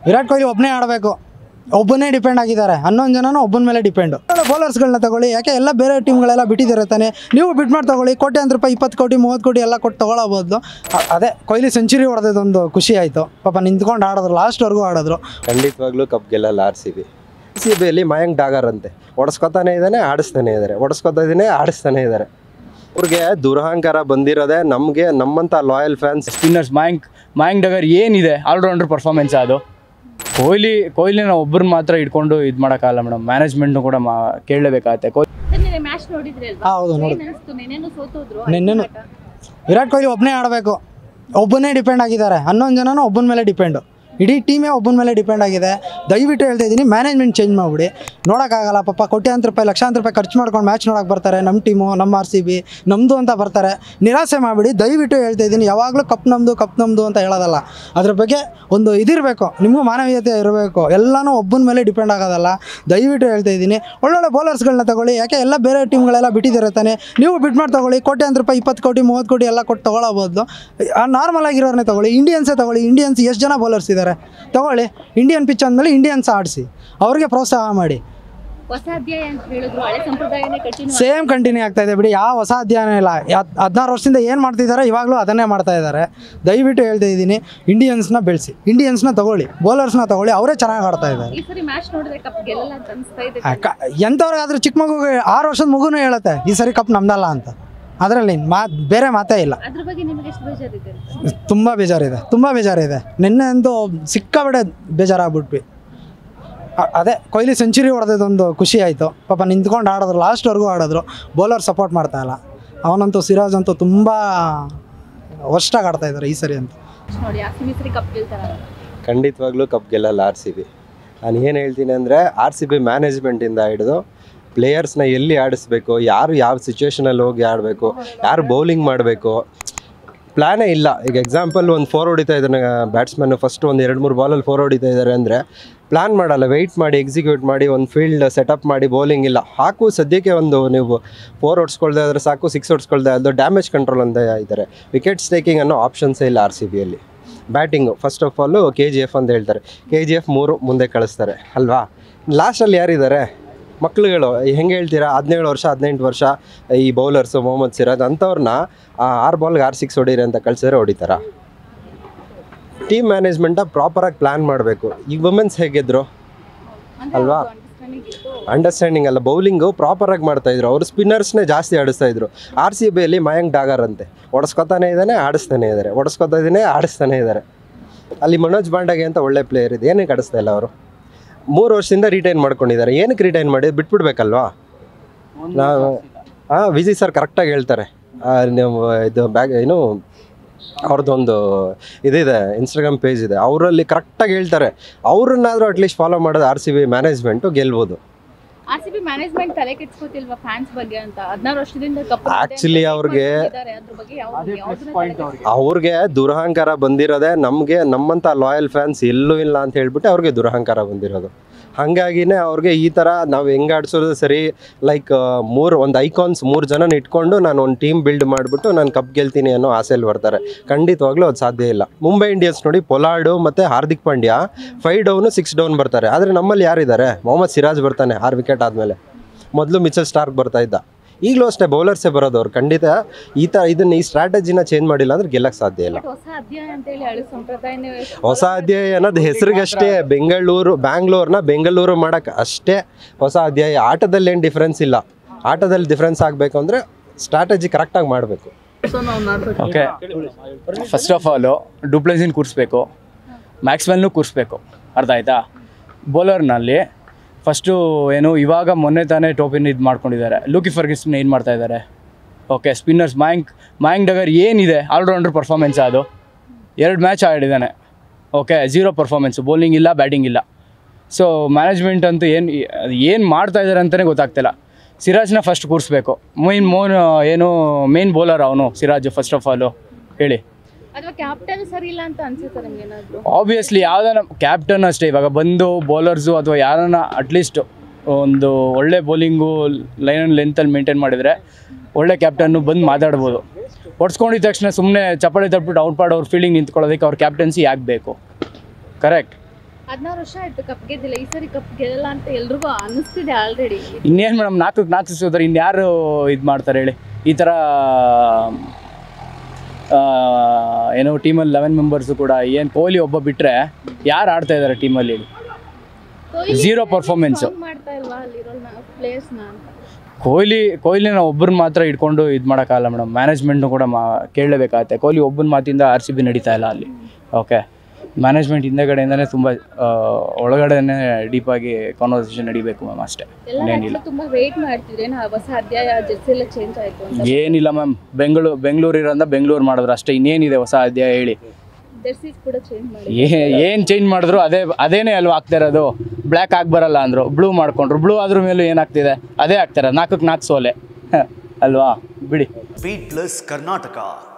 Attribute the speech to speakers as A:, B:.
A: ವಿರಾಟ್ ಕೊಹ್ಲಿ ಒಬ್ಬನೇ ಆಡಬೇಕು ಒಬ್ಬನೇ ಡಿಪೆಂಡ್ ಆಗಿದ್ದಾರೆ ಹನ್ನೊಂದು ಜನನೂ ಒಬ್ಬನ ಮೇಲೆ ಡಿಪೆಂಡು ಬೌಲರ್ಸ್ಗಳನ್ನ ತಗೊಳ್ಳಿ ಯಾಕೆ ಎಲ್ಲ ಬೇರೆ ಟೀಮ್ಗಳೆಲ್ಲ ಬಿಟ್ಟಿದ್ದಾರೆ ತಾನೆ ನೀವು ಬಿಟ್ ಮಾಡಿ ತಗೊಳ್ಳಿ ಕೋಟ್ಯಾಂತರ ರೂಪಾಯಿ ಇಪ್ಪತ್ತು ಕೋಟಿ ಮೂವತ್ತು ಕೋಟಿ ಎಲ್ಲ ಕೊಟ್ಟು ತೊಗೊಳಬೋದು ಅದೇ ಕೊಹ್ಲಿ ಸೆಂಚುರಿ ಹೊಡೆದೊಂದು ಖುಷಿ ಆಯಿತು ಪಾಪ ನಿಂತ್ಕೊಂಡು ಆಡಿದ್ರು ಲಾಸ್ಟ್ವರೆಗೂ ಆಡಿದ್ರು
B: ಖಂಡಿತವಾಗ್ಲೂ ಕಪ್ ಗೆಲ್ಲಲ್ಲ ಆರ್ ಸಿ ಬಿ ಸಿ ಬಿಯಲ್ಲಿ ಮಯಾಂಕ್ ಡಾಗರ್ ಅಂತೆ ಹೊಡೆಸ್ಕೊತಾನೆ ಇದ್ದಾನೆ ಆಡಿಸ್ತಾನೆ ಇದ್ದಾರೆ ಹೊಡೆಸ್ಕೊತಾ ಇದ್ದಾನೆ ಆಡಿಸ್ತಾನೆ ಇದ್ದಾರೆ ಅವ್ರಿಗೆ ದುರಹಂಕಾರ ಬಂದಿರೋದೇ ನಮಗೆ ನಮ್ಮಂಥ loyal fans
C: spinners Mayank Mayank Dagar ಏನಿದೆ ಆಲ್ರೌಂಡರ್ ಪರ್ಫಾರ್ಮೆನ್ಸ್ ಅದು ಕೊಹ್ಲಿ ಕೊಹ್ಲಿನ ಒಬ್ಬರು ಮಾತ್ರ ಇಟ್ಕೊಂಡು ಇದು ಮಾಡೋಕ್ಕಾಗಲ್ಲ ಮೇಡಮ್ ಮ್ಯಾನೇಜ್ಮೆಂಟ್ನು ಕೂಡ ಮಾ ಕೇಳಲೇಬೇಕಾಗತ್ತೆ ಕೊಹ್ಲಿ
D: ನಿನ್ನೆ ಮ್ಯಾಚ್ ನೋಡಿದ್ರಿ ಅಲ್ವಾ
A: ಹಾ, ಹೌದು, ನೋಡಿ.
D: ಏನ್ ಅನ್ಸ್ತು ನೆನ್ನೆನೂ ಸೋತೋದ್ರು
A: ನೆನ್ನೆನೂ ವಿರಾಟ್ ಕೊಹ್ಲಿ ಒಬ್ಬನೇ ಆಡಬೇಕು ಒಬ್ಬನೇ ಡಿಪೆಂಡ್ ಆಗಿದ್ದಾರೆ ಹನ್ನೊಂದು ಜನನೂ ಒಬ್ಬನ ಮೇಲೆ ಡಿಪೆಂಡು ಇಡೀ ಟೀಮೇ ಒಬ್ಬನ ಮೇಲೆ ಡಿಪೆಂಡ್ ಆಗಿದೆ ದಯವಿಟ್ಟು ಹೇಳ್ತಾ ಇದ್ದೀನಿ ಮ್ಯಾನೇಜ್ಮೆಂಟ್ ಚೇಂಜ್ ಮಾಡಿಬಿಡಿ ನೋಡೋಕ್ಕಾಗಲ್ಲ ಪಾಪ ಕೋಟ್ಯಾಂತರ ರೂಪಾಯಿ ಲಕ್ಷಾಂತರ ರೂಪಾಯಿ ಖರ್ಚು ಮಾಡ್ಕೊಂಡು ಮ್ಯಾಚ್ ನೋಡೋಕೆ ಬರ್ತಾರೆ ನಮ್ಮ ಟೀಮು ನಮ್ಮ ಆರ್ ಸಿ ಬಿ ನಮ್ಮದು ಅಂತ ಬರ್ತಾರೆ ನಿರಾಸೆ ಮಾಡಿಬಿಡಿ ದಯವಿಟ್ಟು ಹೇಳ್ತಾ ಇದ್ದೀನಿ ಯಾವಾಗಲೂ ಕಪ್ ನಮ್ಮದು ಕಪ್ ನಮ್ಮದು ಅಂತ ಹೇಳೋದಲ್ಲ ಅದ್ರ ಬಗ್ಗೆ ಒಂದು ಇದಿರಬೇಕು ನಿಮಗೂ ಮಾನವೀಯತೆ ಇರಬೇಕು ಎಲ್ಲನೂ ಒಬ್ಬನ ಮೇಲೆ ಡಿಪೆಂಡ್ ಆಗೋದಲ್ಲ ದಯವಿಟ್ಟು ಹೇಳ್ತಾ ಇದ್ದೀನಿ ಒಳ್ಳೊಳ್ಳೆ ಬೌಲರ್ಸ್ಗಳನ್ನ ತಗೊಳ್ಳಿ ಯಾಕೆ ಎಲ್ಲ ಬೇರೆ ಟೀಮ್ಗಳೆಲ್ಲ ಬಿಟ್ಟಿದ್ದಾರೆ ತಾನೆ ನೀವು ಬಿಟ್ ಮಾಡಿ ತಗೊಳ್ಳಿ ಕೋಟ್ಯಾಂತರ ರೂಪಾಯಿ ಇಪ್ಪತ್ತು ಕೋಟಿ ಮೂವತ್ತು ಕೋಟಿ ಎಲ್ಲ ಕೊಟ್ಟು ತೊಗೊಳಬೋದು ನಾರ್ಮಲ್ ಆಗಿರೋರನ್ನೇ ತಗೊಳ್ಳಿ ಇಂಡಿಯನ್ಸೇ ತಗೊಳ್ಳಿ ಇಂಡಿಯನ್ಸ್ ಎಷ್ಟು ಜನ ಬೌಲರ್ಸ್ ಇದ್ದಾರೆ ತಗೊಳ್ಳಿ ಇಂಡಿಯನ್ ಪಿಚ್ ಅಂದಮೇಲೆ ಇಂಡಿಯನ್ಸ್ ಆಡಿಸಿ ಅವ್ರಿಗೆ ಪ್ರೋತ್ಸಾಹ ಮಾಡಿ
D: ಹೊಸ ಅಧ್ಯಾಯ ಅಂತ ಹೇಳಿದ್ರು ಹಳೆ ಸಂಪ್ರದಾಯನೇ ಕಂಟಿನ್ಯೂ
A: ಸೇಮ್ ಕಂಟಿನ್ಯೂ ಆಗ್ತಾ ಇದೆ ಬಿಡಿ ಯಾವ ಹೊಸ ಅಧ್ಯಯನ ಇಲ್ಲ ಯಾ- ಹದಿನಾರು ವರ್ಷದಿಂದ ಏನು ಮಾಡ್ತಿದ್ದಾರೆ ಇವಾಗಲೂ ಅದನ್ನೇ ಮಾಡ್ತಾ ಇದ್ದಾರೆ ದಯವಿಟ್ಟು ಹೇಳ್ತಾ ಇದ್ದೀನಿ ಇಂಡಿಯನ್ಸ್ನ ಬೆಳೆಸಿ ಇಂಡಿಯನ್ಸ್ನ ತಗೊಳ್ಳಿ ಬೌಲರ್ಸ್ನ ತಗೊಳ್ಳಿ ಅವರೇ ಚೆನ್ನಾಗಿ ಆಡ್ತಾ ಇದ್ದಾರೆ
D: ಈ ಸರಿ ಮ್ಯಾಚ್ ನೋಡಿದ್ರೆ ಕಪ್ ಗೆಲ್ಲಲ್ಲ ಅಂತ ಅನಿಸ್ತಾ ಇದೆ
A: ಆ, ಕ- ಎಂಥವ್ರಿಗಾದ್ರೂ ಚಿಕ್ಕ ಮಗುಗೆ ಆರು ವರ್ಷದ ಮಗುನೂ ಹೇಳುತ್ತೆ ಈ ಸರಿ ಕಪ್ ನಮ್ದಲ್ಲ ಅಂತ ಅದರಲ್ಲಿ ಮಾತು ಬೇರೆ ಮಾತೇ ಇಲ್ಲ
D: ಅದ್ರ ಬಗ್ಗೆ ನಿಮಗೆ ಎಷ್ಟು ಬೇಜಾರಿದೆ ಅಂತ
A: ತುಂಬ ಬೇಜಾರಿದೆ ತುಂಬ ಬೇಜಾರಿದೆ ನಿನ್ನೆ ಅಂತೂ ಸಿಕ್ಕಾಬಿಡೆ ಬೇಜಾರಾಗ್ಬಿಟ್ವಿ ಅ- ಅದೇ ಕೊಹ್ಲಿ ಸೆಂಚುರಿ ಹೊಡೆದೊಂದು ಖುಷಿ ಆಯಿತು ಪಾಪ ನಿಂತ್ಕೊಂಡು ಆಡಿದ್ರು ಲಾಸ್ಟ್ವರೆಗೂ ಆಡಿದ್ರು ಬೌಲರ್ ಸಪೋರ್ಟ್ ಮಾಡ್ತಾ ಇಲ್ಲ ಅವನಂತೂ ಸಿರಾಜ್ ಅಂತೂ ತುಂಬ ವರ್ಷಾಗಿ ಆಡ್ತಾ ಇದ್ದಾರೆ ಈ ಸರಿ ಅಂತ
D: ನೋಡಿ ಆ ಈ ಸರಿ ಕಪ್ ಗೆಲ್ತಾರ
B: ಖಂಡಿತವಾಗ್ಲೂ ಕಪ್ ಗೆಲ್ಲಲ್ಲ ಆರ್ ಸಿ ಬಿ ನಾನು ಏನು ಹೇಳ್ತೀನಿ ಅಂದರೆ ಆರ್ ಸಿ ಬಿ ಮ್ಯಾನೇಜ್ಮೆಂಟಿಂದ ಹಿಡಿದು ಪ್ಲೇಯರ್ಸ್ನ ಎಲ್ಲಿ ಆಡಿಸ್ಬೇಕು ಯಾರು ಯಾವ ಸಿಚುವೇಶನಲ್ಲಿ ಹೋಗಿ ಆಡಬೇಕು ಯಾರು ಬೌಲಿಂಗ್ ಮಾಡಬೇಕು ಪ್ಲ್ಯಾನೇ ಇಲ್ಲ ಈಗ ಎಕ್ಸಾಂಪಲ್ ಒಂದು ಫೋರ್ ಹೊಡಿತಾ ಇದ್ದಾನೆ ಬ್ಯಾಟ್ಸ್ಮನ್ನು ಫಸ್ಟ್ ಒಂದು ಎರಡು ಮೂರು ಬಾಲಲ್ಲಿ ಫೋರ್ ಹೊಡಿತಾ ಇದ್ದಾರೆ ಅಂದರೆ ಪ್ಲ್ಯಾನ್ ಮಾಡಲ್ಲ ವೆಯ್ಟ್ ಮಾಡಿ ಎಕ್ಸಿಕ್ಯೂಟ್ ಮಾಡಿ ಒಂದು ಫೀಲ್ಡ್ ಸೆಟಪ್ ಮಾಡಿ ಬೌಲಿಂಗ್ ಇಲ್ಲ ಹಾಕು ಸದ್ಯಕ್ಕೆ ಒಂದು ನೀವು ಫೋರ್ ಹೊಡ್ಸ್ಕೊಳ್ದೆ ಆದರೆ ಸಾಕು ಸಿಕ್ಸ್ ಹೊಡ್ಸ್ಕೊಳ್ದೆ ಅದು ಡ್ಯಾಮೇಜ್ ಕಂಟ್ರೋಲ್ ಅಂತ ಇದ್ದಾರೆ ವಿಕೆಟ್ ಸ್ಟೇಕಿಂಗ್ ಅನ್ನೋ ಆಪ್ಷನ್ಸೇ ಇಲ್ಲ ಆರ್ ಸಿ ಬಿಯಲ್ಲಿ batting first of all K G F ಅಂತ ಹೇಳ್ತಾರೆ ಕೆ ಜಿ ಎಫ್ ಮೂರು ಮುಂದೆ ಕಳಿಸ್ತಾರೆ ಅಲ್ವಾ ಲಾಸ್ಟಲ್ಲಿ ಯಾರಿದ್ದಾರೆ ಮಕ್ಳುಗಳು ಹೆಂಗೆ ಹೇಳ್ತೀರಾ ಹದಿನೇಳು ವರ್ಷ ಹದಿನೆಂಟು ವರ್ಷ ಈ ಬೌಲರ್ಸು ಮೊಹಮ್ಮದ್ ಸಿರಾಜ್ ಅಂಥವ್ರನ್ನ ಆರು ಬಾಲ್ಗೆ ಆರು ಸಿಕ್ಸ್ ಹೊಡೀರಿ ಅಂತ ಕಳ್ಸಿದ್ರೆ ಹೊಡಿತಾರ ಟೀಮ್ ಮ್ಯಾನೇಜ್ಮೆಂಟ ಪ್ರಾಪರಾಗಿ ಪ್ಲ್ಯಾನ್ ಮಾಡಬೇಕು ಈಗ ವುಮೆನ್ಸ್ ಹೇಗಿದ್ರು ಅಲ್ವಾ ಅಂಡರ್ಸ್ಟ್ಯಾಂಡಿಂಗ್ ಅಲ್ಲ ಬೌಲಿಂಗು ಪ್ರಾಪರಾಗಿ ಮಾಡ್ತಾಯಿದ್ರು ಅವರು ಸ್ಪಿನ್ನರ್ಸ್ನೇ ಜಾಸ್ತಿ ಆಡಿಸ್ತಾ ಇದ್ರು ಆರ್ ಸಿ ಬಿಯಲ್ಲಿ ಮಯಾಂಕ್ ಡಾಗರ್ ಅಂತೆ ಹೊಡೆಸ್ಕೊತಾನೆ ಇದ್ದಾನೆ ಆಡಿಸ್ತಾನೆ ಇದ್ದಾರೆ ಹೊಡೆಸ್ಕೊತಾ ಇದ್ದಾನೆ ಆಡಿಸ್ತಾನೆ ಇದ್ದಾರೆ ಅಲ್ಲಿ ಮನೋಜ್ ಬಾಂಡಗೆ ಅಂತ ಒಳ್ಳೆ ಪ್ಲೇಯರ್ ಇದೆ ಏನಕ್ಕೆ ಆಡಿಸ್ತಾ ಇಲ್ಲ ಅವರು ಮೂರು ವರ್ಷದಿಂದ ರಿಟೈನ್ ಮಾಡ್ಕೊಂಡಿದ್ದಾರೆ ಏನಕ್ಕೆ ರಿಟೈನ್ ಮಾಡಿ ಬಿಟ್ಬಿಡ್ಬೇಕಲ್ವಾ ನಾವು ಹಾಂ ವಿಜಯ್ ಸರ್ ಕರೆಕ್ಟಾಗಿ ಹೇಳ್ತಾರೆ ಆ, ನೀವು ಇದು ಬ್ಯಾಗ್ ಏನು ಅವ್ರದ್ದೊಂದು ಇದಿದೆ ಇನ್ಸ್ಟಾಗ್ರಾಮ್ ಪೇಜ್ ಇದೆ ಅವರಲ್ಲಿ ಕರೆಕ್ಟಾಗಿ ಹೇಳ್ತಾರೆ ಅವ್ರನ್ನಾದರೂ ಅಟ್ಲೀಸ್ಟ್ ಫಾಲೋ ಮಾಡೋದು ಆರ್ ಸಿ ಬಿ ಮ್ಯಾನೇಜ್ಮೆಂಟು ಗೆಲ್ಬೋದು
D: ಆರ್ ಸಿ ಬಿ ಮ್ಯಾನೇಜ್ಮೆಂಟ್ ತಲೆ ಕೆಡ್ಸ್ಕೊತಿಲ್ವಾ ಫ್ಯಾನ್ಸ್ ಬಗ್ಗೆ ಅಂತ ಹದಿನಾರು ವರ್ಷದಿಂದ ಕಪ್
B: Actually ಅವ್ರಿಗೆ-
D: ಅದ್ರ ಬಗ್ಗೆ ಯಾವ್ದು ಯಾವ್ದನ್ನ ತಲೆ ಕೆಡ್ಸ್ಕೊತಿಲ್ಲ.
B: ಅವ್ರಿಗೆ ದುರಹಂಕಾರ ಬಂದಿರೋದೇ ನಮಗೆ ನಮ್ಮಂಥ ಲಾಯಲ್ ಫ್ಯಾನ್ಸ್ ಎಲ್ಲೂ ಇಲ್ಲ ಅಂತ ಹೇಳ್ಬಿಟ್ಟು ಅವ್ರಿಗೆ ದುರಹಂಕಾರ ಬಂದಿರೋದು ಹಾಗಾಗಿನೇ ಅವ್ರಿಗೆ ಈ ಥರ ನಾವು ಹೆಂಗೆ ಆಡ್ಸೋದು ಸರಿ ಲೈಕ್ ಮೂರು ಒಂದು ಐಕಾನ್ಸ್ ಮೂರು ಜನನ ಇಟ್ಕೊಂಡು ನಾನು ಒಂದು ಟೀಮ್ ಬಿಲ್ಡ್ ಮಾಡಿಬಿಟ್ಟು ನಾನು ಕಪ್ ಗೆಲ್ತೀನಿ ಅನ್ನೋ ಆಸೆಯಲ್ಲಿ ಬರ್ತಾರೆ ಖಂಡಿತವಾಗ್ಲೂ ಅದು ಸಾಧ್ಯ ಇಲ್ಲ ಮುಂಬೈ ಇಂಡಿಯನ್ಸ್ ನೋಡಿ ಪೊಲಾರ್ಡು ಮತ್ತು Hardik Pandya five down six down ಬರ್ತಾರೆ ಆದರೆ ನಮ್ಮಲ್ಲಿ ಯಾರಿದ್ದಾರೆ ಮೊಹಮ್ಮದ್ ಸಿರಾಜ್ ಬರ್ತಾನೆ ಆರು ವಿಕೆಟ್ ಆದಮೇಲೆ ಮೊದಲು ಮಿಚಲ್ ಸ್ಟಾರ್ಕ್ ಬರ್ತಾ ಇದ್ದ ಈಗಲೂ ಅಷ್ಟೇ ಬೌಲರ್ಸೇ ಬರೋದು ಅವ್ರು ಖಂಡಿತ ಈ ಥರ ಇದನ್ನ ಈ ಸ್ಟ್ರಾಟಜಿನ ಚೇಂಜ್ ಮಾಡಿಲ್ಲ ಅಂದ್ರೆ ಗೆಲ್ಲಕ್ಕೆ ಸಾಧ್ಯ ಇಲ್ಲ
D: ಬಟ್ ಹೊಸ ಅಧ್ಯಾಯ ಅಂತ ಹೇಳಿ ಹಳೆ ಸಂಪ್ರದಾಯನೇ
B: ಹೊಸ ಅಧ್ಯಾಯ ಅನ್ನೋದು ಹೆಸರಿಗಷ್ಟೇ ಬೆಂಗಳೂರು ಬ್ಯಾಂಗ್ಳೂರ್ನ ಬೆಂಗಳೂರು ಮಾಡಕ್ಕೆ ಅಷ್ಟೇ ಹೊಸ ಅಧ್ಯಾಯ ಆಟದಲ್ಲಿ ಏನು ಡಿಫ್ರೆನ್ಸ್ ಇಲ್ಲ ಆಟದಲ್ಲಿ ಡಿಫ್ರೆನ್ಸ್ ಆಗಬೇಕು ಅಂದರೆ ಸ್ಟ್ರಾಟಜಿ ಕರೆಕ್ಟಾಗಿ ಮಾಡಬೇಕು
C: ಓಕೆ ಫಸ್ಟ್ ಆಫ್ ಆಲು ಡುಪ್ಲೆಸಿನ್ ಕೂರಿಸ್ಬೇಕು ಮ್ಯಾಕ್ಸ್ವೆಲ್ನು ಕೂರಿಸ್ಬೇಕು ಅರ್ಥ ಆಯ್ತಾ ಬೌಲರ್ನಲ್ಲಿ ಫಸ್ಟು ಏನು ಇವಾಗ ಮೊನ್ನೆ ತಾನೇ ಟೋಪಿನ ಇದು ಮಾಡ್ಕೊಂಡಿದ್ದಾರೆ ಲೂಕಿ ಫರ್ಗಿಸ್ನ ಏನು ಮಾಡ್ತಾ ಇದ್ದಾರೆ ಓಕೆ ಸ್ಪಿನ್ನರ್ಸ್ ಮಯಾಂಕ್ ಮಯಾಂಕ್ ಡಗರ್ ಏನಿದೆ ಆಲ್ರೌಂಡರ್ ಪರ್ಫಾರ್ಮೆನ್ಸ್ ಅದು ಎರಡು ಮ್ಯಾಚ್ ಆಡಿದ್ದಾನೆ ಓಕೆ ಝೀರೋ ಪರ್ಫಾರ್ಮೆನ್ಸು ಬೌಲಿಂಗ್ ಇಲ್ಲ ಬ್ಯಾಟಿಂಗ್ ಇಲ್ಲ ಸೊ ಮ್ಯಾನೇಜ್ಮೆಂಟ್ ಅಂತೂ ಏನು ಏನು ಮಾಡ್ತಾ ಇದ್ದಾರೆ ಅಂತಲೇ ಗೊತ್ತಾಗ್ತಿಲ್ಲ ಸಿರಾಜ್ನ ಫಸ್ಟ್ ಕೂರಿಸ್ಬೇಕು ಮೈನ್ ಮೋನ್ ಏನು ಮೇನ್ ಬೌಲರ್ ಅವನು ಸಿರಾಜ್ ಫಸ್ಟ್ ಆಫ್ ಆಲು ಹೇಳಿ
D: ಅಥವಾ ಕ್ಯಾಪ್ಟನ್ ಸರಿ ಇಲ್ಲ ಅಂತ ಅನ್ಸುತ್ತೆ ನಿಮ್ಗೆ ಏನಾದ್ರು
C: ಆಬ್ವಿಯಸ್ಲಿ ಯಾವ್ದಾನ ಕ್ಯಾಪ್ಟನ್ ಅಷ್ಟೇ ಇವಾಗ ಬಂದು ಬೌಲರ್ಸು ಅಥವಾ ಯಾರನ್ನ ಅಟ್ಲೀಸ್ಟ್ ಒಂದು ಒಳ್ಳೆ ಬೌಲಿಂಗು ಲೈನ್ ಆ್ಯಂಡ್ ಲೆಂತಲ್ಲಿ ಮೇಂಟೈನ್ ಮಾಡಿದರೆ ಒಳ್ಳೆ ಕ್ಯಾಪ್ಟನ್ನು ಬಂದು ಮಾತಾಡ್ಬೋದು ಹೊಡ್ಸ್ಕೊಂಡಿದ ತಕ್ಷಣ ಸುಮ್ಮನೆ ಚಪ್ಪಾಳೆ ತಟ್ಬಿಟ್ಟು ಔಟ್ ಪಾಡ್ ಅವ್ರ ಫೀಲ್ಡಿಂಗ್ ನಿಂತ್ಕೊಳ್ಳೋದಕ್ಕೆ ಅವ್ರ ಕ್ಯಾಪ್ಟನ್ಸಿ ಯಾಕೆ ಬೇಕು ಕರೆಕ್ಟ್
D: ಹದಿನಾರು ವರ್ಷ ಆಯ್ತು ಕಪ್ ಗೆದ್ದಿಲ್ಲ ಈ ಸರಿ ಕಪ್ ಗೆಲ್ಲಲ್ಲ ಅಂತ ಎಲ್ರಿಗೂ ಅನಿಸ್ತಿದೆ ಆಲ್ರೆಡಿ
C: ಇನ್ನೇನು ಮೇಡಮ್ ನಾಲ್ಕಕ್ಕೆ ನಾಲ್ಕು ಸಿಗೋದ್ರೆ ಇನ್ಯಾರು ಇದು ಮಾಡ್ತಾರೆ ಹೇಳಿ ಈ ಥರ ಆ, ಏನೋ ಟೀಮಲ್ಲಿ ಲೆವೆನ್ ಮೆಂಬರ್ಸು ಕೂಡ ಏನು ಕೊಹ್ಲಿ ಒಬ್ಬ ಬಿಟ್ಟರೆ ಯಾರು ಆಡ್ತಾ ಇದ್ದಾರೆ ಟೀಮಲ್ಲಿ ಹೇಳಿ Zero performance.
D: ಮಾಡ್ತಾ ಇಲ್ವಾ ಅಲ್ಲಿರೋ ಪ್ಲೇಯರ್ಸ್ನ ಅಂತ
C: ಕೊಹ್ಲಿ ಕೊಹ್ಲಿನ ಒಬ್ಬರನ್ನ ಮಾತ್ರ ಇಟ್ಕೊಂಡು ಇದು ಮಾಡೋಕ್ಕಾಗಲ್ಲ ಮೇಡಮ್ ಮ್ಯಾನೇಜ್ಮೆಂಟ್ನು ಕೂಡ ಮಾ ಕೇಳಲೇಬೇಕಾಗತ್ತೆ ಕೊಹ್ಲಿ ಒಬ್ಬನ ಮಾತಿಂದ ಆರ್ ಸಿ ಬಿ ನಡೀತಾ ಇಲ್ಲ ಅಲ್ಲಿ ಓಕೆ ಮ್ಯಾನೇಜ್ಮೆಂಟ್ ಹಿಂದೆಗಡೆಯಿಂದನೇ ತುಂಬ ಒಳಗಡೆನೇ ಡೀಪಾಗಿ ಕಾನ್ವರ್ಸೇಷನ್ ನಡಿಬೇಕು ಮ್ಯಾಮ್ ಅಷ್ಟೇ
D: ಎಲ್ಲ
C: ಏನಿಲ್ಲ
D: actually ತುಂಬಾ ವೇಟ್ ಮಾಡ್ತಿದ್ರೆ ನಾ ಹೊಸ ಅಧ್ಯಾಯ ಜೆರ್ಸಿ ಎಲ್ಲ ಚೇಂಜ್ ಆಯ್ತು ಅಂತ
C: ಏನಿಲ್ಲ ಮ್ಯಾಮ್ ಬೆಂಗಳೂರು ಬೆಂಗಳೂರು ಇರೋಂದ ಬೆಂಗಳೂರು ಮಾಡಿದ್ರು ಅಷ್ಟೇ ಇನ್ನೇನಿದೆ ಹೊಸ ಅಧ್ಯಾಯ ಹೇಳಿ
D: ಜೆರ್ಸೀಸ್ ಕೂಡ ಚೇಂಜ್ ಮಾಡಿ
C: ಏನು ಚೇಂಜ್ ಮಾಡಿದ್ರು ಅದೇ ಅದೇನೇ ಅಲ್ವಾ ಆಗ್ತಾ ಇರೋದು ಬ್ಲ್ಯಾಕ್ ಆಗಿ ಬರಲ್ಲ ಅಂದರು ಬ್ಲೂ ಮಾಡ್ಕೊಂಡ್ರು ಬ್ಲೂ ಅದ್ರ ಮೇಲೂ ಏನಾಗ್ತಿದೆ ಅದೇ ಆಗ್ತಾರೆ ನಾಲ್ಕಕ್ಕೆ ನಾಲ್ಕು ಸೋಲೆ ಅಲ್ವಾ ಬಿಡಿ
E: ಸ್ಪೀಡ್ ಪ್ಲಸ್ ಕರ್ನಾಟಕ